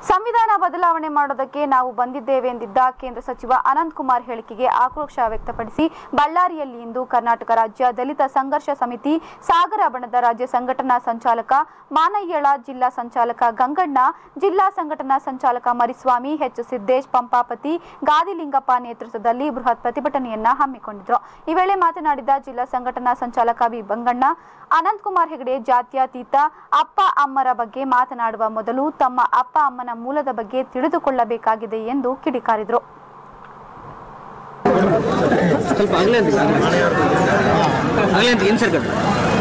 ಸಂವಿಧಾನ ಬದಲಾವಣೆ ಮಾಡೋದಕ್ಕೆ ನಾವು ಬಂದಿದ್ದೇವೆ ಎಂದಿದ್ದ ಕೇಂದ್ರ ಸಚಿವ ಅನಂತ್ ಕುಮಾರ್ ಹೇಳಿಕೆಗೆ ಆಕ್ರೋಶ ವ್ಯಕ್ತಪಡಿಸಿ ಬಳ್ಳಾರಿಯಲ್ಲಿ ಇಂದು ಕರ್ನಾಟಕ ರಾಜ್ಯ ದಲಿತ ಸಂಘರ್ಷ ಸಮಿತಿ ಸಾಗರ ಬಣದ ರಾಜ್ಯ ಸಂಘಟನಾ ಸಂಚಾಲಕ ಮಾನಯ್ಯಳ ಜಿಲ್ಲಾ ಸಂಚಾಲಕ ಗಂಗಣ್ಣ ಜಿಲ್ಲಾ ಸಂಘಟನಾ ಸಂಚಾಲಕ ಮರಿಸ್ವಾಮಿ ಎಚ್ ಸಿದ್ದೇಶ್ ಪಂಪಾಪತಿ ಗಾದಿಲಿಂಗಪ್ಪ ನೇತೃತ್ವದಲ್ಲಿ ಬೃಹತ್ ಪ್ರತಿಭಟನೆಯನ್ನ ಹಮ್ಮಿಕೊಂಡಿದ್ರು ಈ ವೇಳೆ ಮಾತನಾಡಿದ ಜಿಲ್ಲಾ ಸಂಘಟನಾ ಸಂಚಾಲಕ ವಿ ಬಂಗಣ್ಣ ಅನಂತ್ ಕುಮಾರ್ ಹೆಗಡೆ ಜಾತ್ಯತೀತ ಅಪ್ಪ ಅಮ್ಮರ ಬಗ್ಗೆ ಮಾತನಾಡುವ ಮೊದಲು ತಮ್ಮ ಅಪ್ಪ ಅಮ್ಮನ ಮೂಲದ ಬಗ್ಗೆ ತಿಳಿದುಕೊಳ್ಳಬೇಕಾಗಿದೆ ಎಂದು ಕಿಡಿಕಾರಿದರು ಸ್ವಲ್ಪ ಆಗಲೇ ಅಂತ ಆಗಲೇ ಅಂತ ಏನು ಸರ್ ಕಟ್ಟು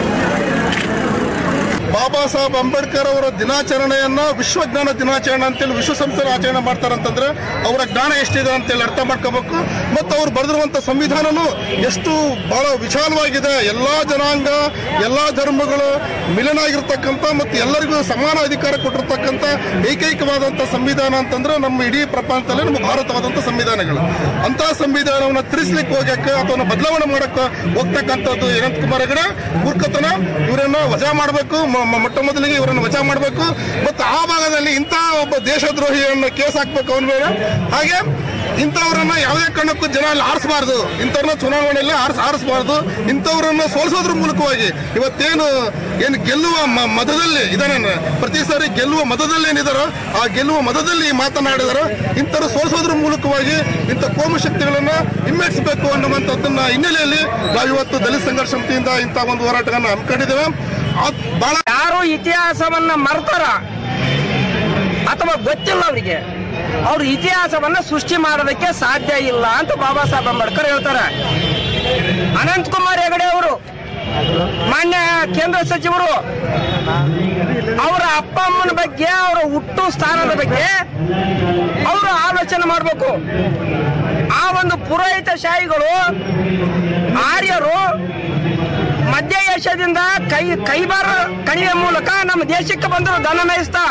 ಬಾಬಾ ಸಾಹೇಬ್ ಅಂಬೇಡ್ಕರ್ ಅವರ ದಿನಾಚರಣೆಯನ್ನ ವಿಶ್ವಜ್ಞಾನ ದಿನಾಚರಣೆ ಅಂತೇಳಿ ವಿಶ್ವಸಂಸ್ಥೆ ಆಚರಣೆ ಮಾಡ್ತಾರಂತಂದ್ರೆ ಅವರ ಜ್ಞಾನ ಎಷ್ಟಿದೆ ಅಂತೇಳಿ ಅರ್ಥ ಮಾಡ್ಕೋಬೇಕು ಮತ್ತು ಅವ್ರು ಬರೆದಿರುವಂತ ಸಂವಿಧಾನನು ಎಷ್ಟು ಬಹಳ ವಿಶಾಲವಾಗಿದೆ ಎಲ್ಲಾ ಜನಾಂಗ ಎಲ್ಲಾ ಧರ್ಮಗಳು ಮಿಲನ ಆಗಿರ್ತಕ್ಕಂಥ ಮತ್ತು ಎಲ್ಲರಿಗೂ ಸಮಾನ ಅಧಿಕಾರ ಕೊಟ್ಟಿರ್ತಕ್ಕಂಥ ಏಕೈಕವಾದಂಥ ಸಂವಿಧಾನ ಅಂತಂದ್ರೆ ನಮ್ಮ ಇಡೀ ಪ್ರಪಂಚದಲ್ಲಿ ನಮ್ಮ ಭಾರತವಾದಂಥ ಸಂವಿಧಾನಗಳು ಅಂತ ಸಂವಿಧಾನವನ್ನು ತಿರ್ಸ್ಲಿಕ್ಕೆ ಹೋಗಕ್ಕೆ ಅಥವಾ ಬದಲಾವಣೆ ಮಾಡಕ್ಕೆ ಹೋಗ್ತಕ್ಕಂಥದ್ದು ಅನಂತ್ ಕುಮಾರ್ ಹೆಗಡೆ ಮೂರ್ಖತನ ಇವರನ್ನ ವಜಾ ಮಾಡಬೇಕು ಮೊಟ್ಟ ಮೊದಲಿಗೆ ಇವರನ್ನು ವಜಾ ಮಾಡಬೇಕು ಮತ್ತು ಆ ಭಾಗದಲ್ಲಿ ಇಂಥ ಒಬ್ಬ ದೇಶದ್ರೋಹಿಯನ್ನು ಕೇಸ್ ಹಾಕ್ಬೇಕು ಅವನ ಮೇಲೆ ಹಾಗೆ ಇಂಥವ್ರನ್ನ ಯಾವುದೇ ಕಾರಣಕ್ಕೂ ಜನ ಅಲ್ಲಿ ಆರಿಸಬಾರ್ದು ಇಂಥವ್ರನ್ನ ಚುನಾವಣೆಯಲ್ಲಿ ಆರಿಸ್ ಆರಿಸಬಾರ್ದು ಇಂಥವ್ರನ್ನ ಸೋಲಿಸೋದ್ರ ಮೂಲಕವಾಗಿ ಇವತ್ತೇನು ಏನು ಗೆಲ್ಲುವ ಮ- ಮತದಲ್ಲಿ ಇದಾನೆ ಪ್ರತಿ ಸಾರಿ ಗೆಲ್ಲುವ ಮತದಲ್ಲಿ ಏನಿದಾರೋ ಆ ಗೆಲ್ಲುವ ಮತದಲ್ಲಿ ಮಾತನಾಡಿದಾರೋ ಇಂಥವ್ರು ಸೋಲಿಸೋದ್ರ ಮೂಲಕವಾಗಿ ಇಂಥ ಕೋಮು ಶಕ್ತಿಗಳನ್ನ ಹಿಮ್ಮೆಟ್ಟಿಸಬೇಕು ಅನ್ನುವಂಥದ್ದನ್ನ ಹಿನ್ನೆಲೆಯಲ್ಲಿ ನಾವು ಇವತ್ತು ದಲಿತ ಸಂಘರ್ಷ ಸಮಿತಿಯಿಂದ ಇಂಥ ಒಂದು ಹೋರಾಟವನ್ನು ಹಮ್ಮಿಕೊಂಡಿದ್ದೇವೆ ಅದ್ ಬಹಳ ಯಾರು ಇತಿಹಾಸವನ್ನ ಮರ್ತಾರ ಅಥವಾ ಗೊತ್ತಿಲ್ಲ ಅವರಿಗೆ ಅವ್ರ ಇತಿಹಾಸವನ್ನ ಸೃಷ್ಟಿ ಮಾಡೋದಕ್ಕೆ ಸಾಧ್ಯ ಇಲ್ಲ ಅಂತ ಬಾಬಾ ಸಾಹೇಬ್ ಅಂಬೇಡ್ಕರ್ ಹೇಳ್ತಾರೆ ಅನಂತ್ ಕುಮಾರ್ ಹೆಗಡೆ ಅವರು ಮಾನ್ಯ ಕೇಂದ್ರ ಸಚಿವರು ಅವರ ಅಪ್ಪ ಅಮ್ಮನ ಬಗ್ಗೆ ಅವರ ಹುಟ್ಟು ಸ್ಥಾನದ ಬಗ್ಗೆ ಅವರು ಆಲೋಚನೆ ಮಾಡಬೇಕು ಆ ಒಂದು ಪುರೋಹಿತ ಶಾಹಿಗಳು ಆರ್ಯರು ಮಧ್ಯ ಏಷ್ಯಾದಿಂದ ಕೈ ಕೈಬಾರ ಕಣಿವೆ ಮೂಲಕ ನಮ್ಮ ದೇಶಕ್ಕೆ ಬಂದರು ದನ ಮೇಯಿಸ್ತಾ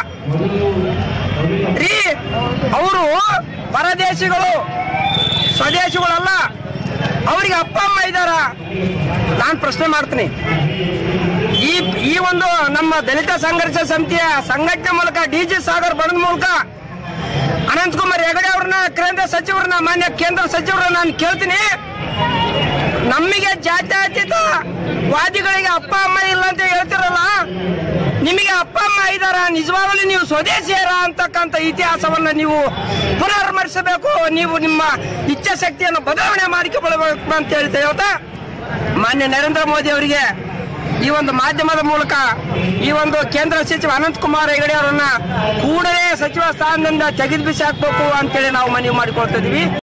ರೀ ಅವರು ಪರದೇಶಿಗಳು ಸ್ವದೇಶಿಗಳಲ್ಲ ಅವರಿಗೆ ಅಪ್ಪ ಅಮ್ಮ ಇದ್ದಾರ ನಾನು ಪ್ರಶ್ನೆ ಮಾಡ್ತೀನಿ ಈ ಈ ಒಂದು ನಮ್ಮ ದಲಿತ ಸಂಘರ್ಷ ಸಮಿತಿಯ ಸಂಘಟನೆ ಮೂಲಕ ಡಿ ಜಿ ಸಾಗರ್ ಬಣದ ಮೂಲಕ ಅನಂತ್ ಕುಮಾರ್ ಹೆಗಡೆ ಅವ್ರನ್ನ ಕೇಂದ್ರ ಸಚಿವರನ್ನ ಮಾನ್ಯ ಕೇಂದ್ರ ಸಚಿವರನ್ನ ನಾನು ಕೇಳ್ತೀನಿ ನಮಗೆ ಜಾತ್ಯತೀತ ವಾದಿಗಳಿಗೆ ಅಪ್ಪ ಅಮ್ಮ ಇಲ್ಲ ಅಂತ ಹೇಳ್ತಿರಲ್ಲ ನಿಮಗೆ ಅಪ್ಪ ಅಮ್ಮ ಇದ್ದಾರ ನಿಜವಾಗಲೂ ನೀವು ಸ್ವದೇಶಿಯರ ಅಂತಕ್ಕಂಥ ಇತಿಹಾಸವನ್ನ ನೀವು ಪುನರ್ಮರಿಸಬೇಕು ನೀವು ನಿಮ್ಮ ಇಚ್ಛಾಶಕ್ತಿಯನ್ನು ಬದಲಾವಣೆ ಮಾಡಿಕೊಳ್ಳಬೇಕು ಅಂತ ಹೇಳ್ತಾ ಹೇಳ್ತಾ ಮಾನ್ಯ ನರೇಂದ್ರ ಮೋದಿ ಅವರಿಗೆ ಈ ಒಂದು ಮಾಧ್ಯಮದ ಮೂಲಕ ಈ ಒಂದು ಕೇಂದ್ರ ಸಚಿವ ಅನಂತ್ ಕುಮಾರ್ ಹೆಗಡೆ ಅವರನ್ನ ಕೂಡಲೇ ಸಚಿವ ಸ್ಥಾನದಿಂದ ತೆಗೆದು ಬಿಸಿ ಹಾಕ್ಬೇಕು ಅಂತೇಳಿ ನಾವು ಮನವಿ ಮಾಡಿಕೊಳ್ತಾ ಇದೀವಿ